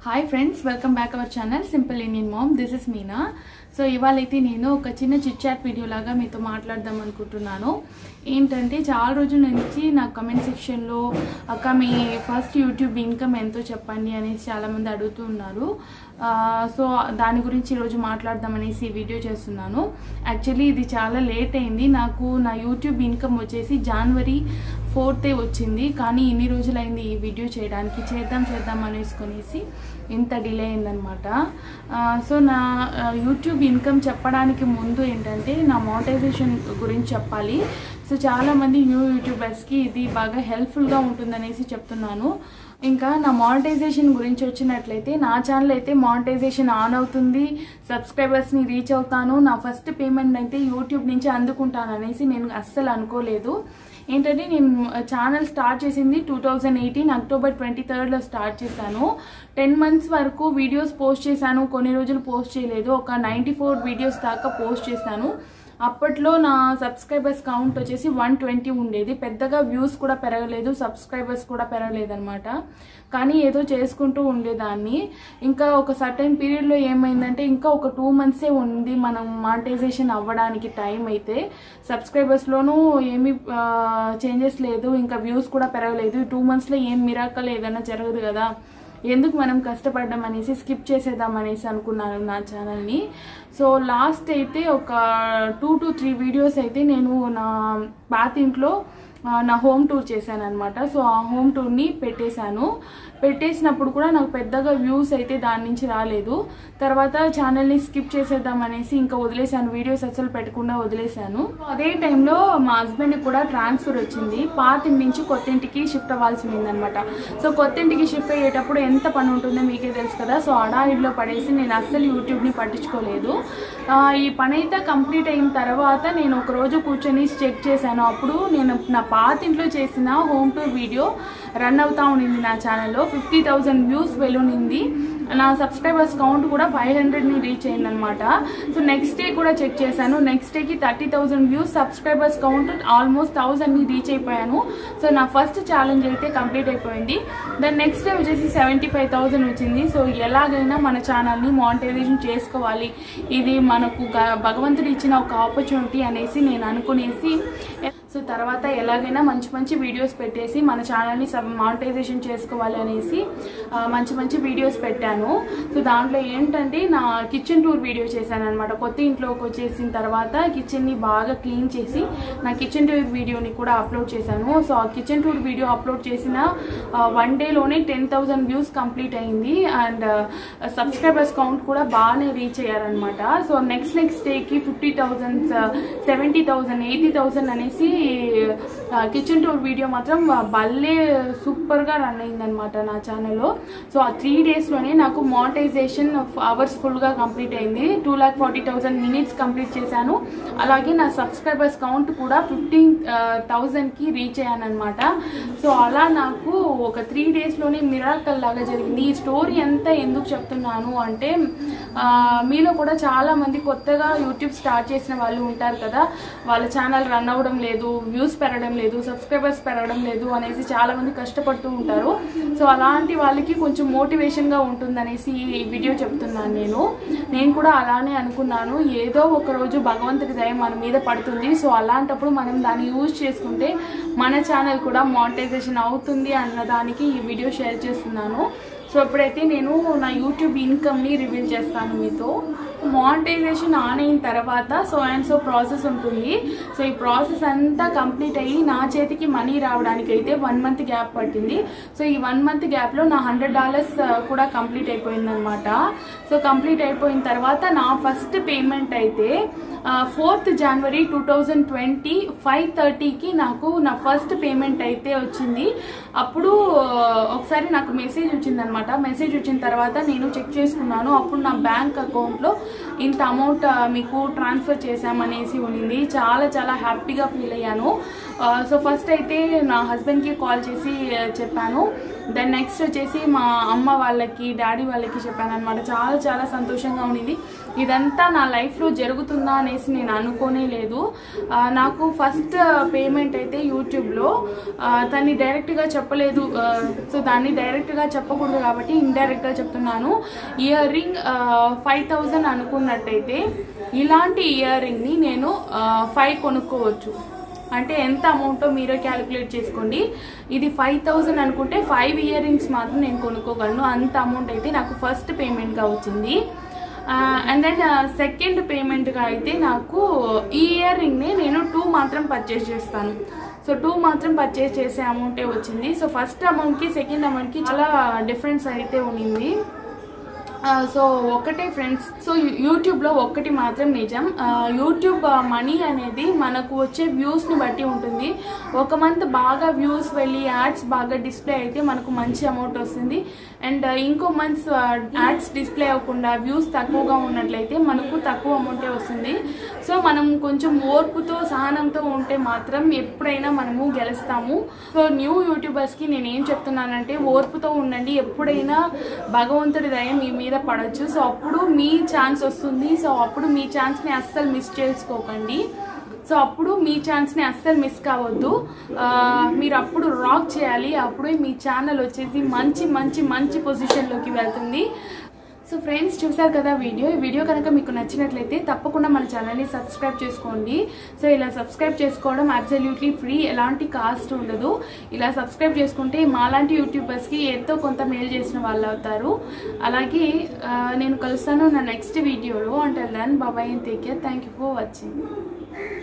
hi friends welcome back our channel simple Indian mom this is Meena so ఇవాళ అయితే నేను ఒక చిన్న చిట్ చాట్ వీడియో లాగా మీతో మాట్లాడదాం అనుకుంటున్నాను ఏంటంటే చాలా రోజుల నుంచి నా కమెంట్ సెక్షన్లో అక్క మీ ఫస్ట్ యూట్యూబ్ ఇన్కమ్ ఎంతో చెప్పండి అనేసి చాలామంది అడుగుతూ ఉన్నారు ఆ, సో దాని గురించి ఈరోజు మాట్లాడదాం అనేసి ఈ వీడియో చేస్తున్నాను యాక్చువల్లీ ఇది చాలా లేట్ అయింది నాకు నా యూట్యూబ్ ఇన్కమ్ వచ్చేసి జనవరి ఫోర్తే వచ్చింది కానీ ఇన్ని రోజులైంది ఈ వీడియో చేయడానికి చేద్దాం చేద్దాం అనేసుకొనేసి ఇంత డిలే అయిందనమాట సో నా ఆ, యూట్యూబ్ ఇన్కమ్ చెప్పడానికి ముందు ఏంటంటే నా మోటైజేషన్ గురించి చెప్పాలి సో చాలామంది న్యూ యూట్యూబర్స్కి ఇది బాగా హెల్ప్ఫుల్గా ఉంటుందనేసి చెప్తున్నాను ఇంకా నా మానిటైజేషన్ గురించి వచ్చినట్లయితే నా ఛానల్ అయితే మానిటైజేషన్ ఆన్ అవుతుంది సబ్స్క్రైబర్స్ని రీచ్ అవుతాను నా ఫస్ట్ పేమెంట్ అయితే యూట్యూబ్ నుంచి అందుకుంటాను అనేసి నేను అస్సలు అనుకోలేదు ఏంటంటే నేను ఛానల్ స్టార్ట్ చేసింది two thousand eighteen October twenty థర్డ్లో స్టార్ట్ చేశాను టెన్ మంత్స్ వరకు వీడియోస్ పోస్ట్ చేశాను కొన్ని రోజులు పోస్ట్ చేయలేదు ఒక నైంటీ ఫోర్ వీడియోస్ దాకా పోస్ట్ చేశాను అప్పట్లో నా సబ్స్క్రైబర్స్ కౌంట్ వచ్చేసి వన్ ట్వంటీ ఉండేది పెద్దగా వ్యూస్ కూడా పెరగలేదు సబ్స్క్రైబర్స్ కూడా పెరగలేదు అనమాట కానీ ఏదో చేసుకుంటూ ఉండేదాన్ని ఇంకా ఒక సర్టెన్ పీరియడ్లో ఏమైందంటే ఇంకా ఒక టూ మంత్సే ఉంది మనం మానిటైజేషన్ అవ్వడానికి టైం అయితే సబ్స్క్రైబర్స్లోనూ ఏమీ చేంజెస్ లేదు ఇంకా వ్యూస్ కూడా పెరగలేదు టూ మంత్స్లో ఏం మిరాకల్ ఏదైనా జరగదు కదా ఎందుకు మనం కష్టపడ్డాం అనేసి స్కిప్ చేసేద్దాం అనేసి అనుకున్నాను నా ఛానల్ని సో లాస్ట్ అయితే ఒక టూ టు త్రీ వీడియోస్ అయితే నేను నా పాత ఇంట్లో ఆ, నా హోమ్ టూర్ చేశాను అనమాట సో ఆ హోమ్ టూర్ని పెట్టేశాను పెట్టేసినప్పుడు కూడా నాకు పెద్దగా వ్యూస్ అయితే దాని నుంచి రాలేదు తర్వాత ఛానల్ని స్కిప్ చేసేద్దాం అనేసి ఇంకా వదిలేశాను వీడియోస్ అసలు పెట్టకుండా వదిలేశాను అదే టైంలో మా హస్బెండ్కి కూడా ట్రాన్స్ఫర్ వచ్చింది పాత ఇంటి నుంచి కొత్త ఇంటికి షిఫ్ట్ అవ్వాల్సి ఉందన్నమాట సో కొత్త ఇంటికి షిఫ్ట్ అయ్యేటప్పుడు ఎంత పని ఉంటుందో మీకే తెలుసు కదా సో అడాయిడ్లో పడేసి నేను అస్సలు యూట్యూబ్ని పట్టించుకోలేదు ఆ, ఈ పని అయితే కంప్లీట్ అయిన తర్వాత నేను ఒక రోజు కూర్చొని చెక్ చేశాను అప్పుడు నేను నా పాత ఇంట్లో చేసిన హోమ్ టూర్ వీడియో రన్ అవుతా ఉండింది నా ఛానల్లో ఫిఫ్టీ థౌజండ్ వ్యూస్ వెళ్ళునింది నా సబ్స్క్రైబర్స్ కౌంట్ కూడా ఫైవ్ హండ్రెడ్ని రీచ్ అయిందనమాట సో నెక్స్ట్ డే కూడా చెక్ చేశాను నెక్స్ట్ డేకి thirty thousand views subscribers count almost థౌసండ్ని రీచ్ అయిపోయాను సో నా ఫస్ట్ ఛాలెంజ్ అయితే కంప్లీట్ అయిపోయింది దాని నెక్స్ట్ డే వచ్చేసి సెవెంటీ ఫైవ్ థౌసండ్ వచ్చింది సో ఎలాగైనా మన ఛానల్ని మానిటైజేషన్ చేసుకోవాలి ఇది మనకు గ- భగవంతుడు ఇచ్చిన ఒక ఆపర్చునిటీ అనేసి నేను అనుకునేసి సో తర్వాత ఎలాగైనా మంచి మంచి వీడియోస్ పెట్టేసి మన ఛానల్ని సబ్ మానిటైజేషన్ చేసుకోవాలి అనేసి ఆ, మంచి మంచి వీడియోస్ పెట్టాను సో దాంట్లో ఏంటంటే నా కిచెన్ టూర్ వీడియో చేశాను అనమాట కొత్త ఇంట్లోకి వచ్చేసిన తర్వాత కిచెన్ని బాగా క్లీన్ చేసి నా కిచెన్ టూర్ వీడియోని కూడా అప్లోడ్ చేశాను సో ఆ కిచెన్ టూర్ వీడియో అప్లోడ్ చేసిన వన్ డేలోనే టెన్ థౌసండ్ వ్యూస్ కంప్లీట్ అయింది అండ్ సబ్స్క్రైబర్స్ కౌంట్ కూడా బాగానే రీచ్ అయ్యారనమాట సో నెక్స్ట్ నెక్స్ట్ డేకి fifty thousand seventy thousand eighty thousand అనేసి కిచెన్ టూర్ వీడియో మాత్రం భలే సూపర్గా రన్ అయిందనమాట నా ఛానల్లో సో ఆ త్రీ డేస్లోనే నాకు మానిటైజేషన్ అవర్స్ ఫుల్గా కంప్లీట్ అయింది two lakh forty thousand minutes complete చేశాను అలాగే నా సబ్స్క్రైబర్స్ కౌంట్ కూడా ఫిఫ్టీన్ థౌజండ్కి రీచ్ అయ్యాను అనమాట సో అలా నాకు ఒక త్రీ డేస్లోనే మిరాకల్ లాగా జరిగింది ఈ స్టోరీ అంతా ఎందుకు చెప్తున్నాను అంటే ఆ, మీలో కూడా చాలా మంది కొత్తగా యూట్యూబ్ స్టార్ట్ చేసిన వాళ్ళు ఉంటారు కదా వాళ్ళ ఛానల్ రన్ అవ్వడం లేదు వ్యూస్ పెరగడం లేదు సబ్స్క్రైబర్స్ పెరగడం లేదు అనేసి చాలా మంది కష్టపడుతూ ఉంటారు సో అలాంటి వాళ్ళకి కొంచెం మోటివేషన్గా ఉంటుందనేసి ఈ వీడియో చెప్తున్నాను నేను నేను కూడా అలానే అనుకున్నాను ఏదో ఒక రోజు భగవంతుడి దయ మన మీద పడుతుంది సో అలాంటప్పుడు మనం దాన్ని యూజ్ చేసుకుంటే మన ఛానల్ కూడా మానిటైజేషన్ అవుతుంది అన్న దానికి ఈ వీడియో షేర్ చేస్తున్నాను సో ఇప్పుడైతే నేను నా యూట్యూబ్ ఇన్కమ్ని రివీల్ చేస్తాను మీతో మానిటైజేషన్ ఆన్ అయిన తర్వాత సో అండ్ సో ప్రాసెస్ ఉంటుంది సో ఈ ప్రాసెస్ అంతా కంప్లీట్ అయ్యి నా చేతికి మనీ రావడానికి అయితే వన్ మంత్ గ్యాప్ పట్టింది సో ఈ వన్ మంత్ గ్యాప్లో నా హండ్రెడ్ డాలర్స్ కూడా కంప్లీట్ అయిపోయిందనమాట సో కంప్లీట్ అయిపోయిన తర్వాత నా ఫస్ట్ పేమెంట్ అయితే ఫోర్త్ జనవరి టూ థౌజండ్ ట్వంటీ ఫైవ్ థర్టీకి నాకు నా ఫస్ట్ పేమెంట్ అయితే వచ్చింది అప్పుడు ఆ, ఒకసారి నాకు మెసేజ్ వచ్చిందనమాట మెసేజ్ వచ్చిన తర్వాత నేను చెక్ చేసుకున్నాను అప్పుడు నా బ్యాంక్ అకౌంట్లో ఇంత అమౌంట్ మీకు ట్రాన్స్ఫర్ చేశామనేసి ఉన్నింది చాలా చాలా హ్యాపీగా ఫీల్ అయ్యాను సో ఫస్ట్ అయితే నా హస్బెండ్కి కాల్ చేసి ఆ, చెప్పాను దెన్ నెక్స్ట్ వచ్చేసి మా అమ్మ వాళ్ళకి డాడీ వాళ్ళకి చెప్పాను అనమాట చాలా చాలా సంతోషంగా ఉండింది ఇదంతా నా లైఫ్లో జరుగుతుందా అనేసి నేను అనుకోనే లేదు ఆ, నాకు ఫస్ట్ పేమెంట్ అయితే యూట్యూబ్లో దాన్ని డైరెక్ట్గా చెప్పలేదు ఆ, సో దాన్ని డైరెక్ట్గా చెప్పకూడదు కాబట్టి ఇండైరెక్ట్గా చెప్తున్నాను ఇయర్ రింగ్ ఫైవ్ థౌజండ్ అనుకున్నట్టయితే ఇలాంటి ఇయర్ రింగ్ని నేను ఫైవ్ కొనుక్కోవచ్చు అంటే ఎంత అమౌంటో మీరే క్యాలిక్యులేట్ చేసుకోండి ఇది ఫైవ్ థౌజండ్ అనుకుంటే ఫైవ్ ఇయర్ రింగ్స్ మాత్రం నేను కొనుక్కోగలను అంత అమౌంట్ అయితే నాకు ఫస్ట్ పేమెంట్గా వచ్చింది అండ్ దెన్ సెకండ్ పేమెంట్గా అయితే నాకు ఈ ఇయర్ రింగ్ని నేను టూ మాత్రం పర్చేస్ చేస్తాను సో టూ మాత్రం పర్చేస్ చేసే అమౌంటే వచ్చింది సో ఫస్ట్ అమౌంట్కి సెకండ్ అమౌంట్కి చాలా డిఫరెన్స్ అయితే ఉండింది ఆ, సో ఒకటే ఫ్రెండ్స్ సో యూ- యూట్యూబ్లో ఒక్కటి మాత్రం నిజం ఆ, యూట్యూబ్ ఆ, మనీ అనేది మనకు వచ్చే వ్యూస్ని బట్టి ఉంటుంది ఒక మంత్ బాగా వ్యూస్ వెళ్ళి యాడ్స్ బాగా డిస్ప్లే అయితే మనకు మంచి అమౌంట్ వస్తుంది అండ్ ఇంకో మంత్స్ యాడ్స్ డిస్ప్లే అవ్వకుండా వ్యూస్ తక్కువగా ఉన్నట్లయితే మనకు తక్కువ అమౌంటే వస్తుంది సో మనం కొంచెం ఓర్పుతో సహనంతో ఉంటే మాత్రం ఎప్పుడైనా మనము గెలుస్తాము సో న్యూ యూట్యూబర్స్కి నేను ఏం చెప్తున్నానంటే ఓర్పుతో ఉండండి ఎప్పుడైనా భగవంతుడి దయ మీ మీద పడవచ్చు సో అప్పుడు మీ ఛాన్స్ వస్తుంది సో అప్పుడు మీ ఛాన్స్ని అస్సలు మిస్ చేసుకోకండి సో అప్పుడు మీ ఛాన్స్ని అస్సలు మిస్ కావద్దు ఆ, మీరు అప్పుడు రాక్ చేయాలి అప్పుడే మీ ఛానల్ వచ్చేసి మంచి మంచి మంచి పొజిషన్లోకి వెళ్తుంది సో ఫ్రెండ్స్ చూసారు కదా వీడియో ఈ వీడియో కనుక మీకు నచ్చినట్లయితే తప్పకుండా మన ఛానల్ని సబ్స్క్రైబ్ చేసుకోండి సో ఇలా సబ్స్క్రైబ్ చేసుకోవడం అబ్సల్యూట్లీ ఫ్రీ ఎలాంటి కాస్ట్ ఉండదు ఇలా సబ్స్క్రైబ్ చేసుకుంటే మాలాంటి యూట్యూబర్స్కి ఎంతో కొంత మేలు చేసిన వాళ్ళు అవుతారు అలాగే ఆ, నేను కలుస్తాను నా నెక్స్ట్ వీడియోలో అంటే then bye bye take care thank you for watching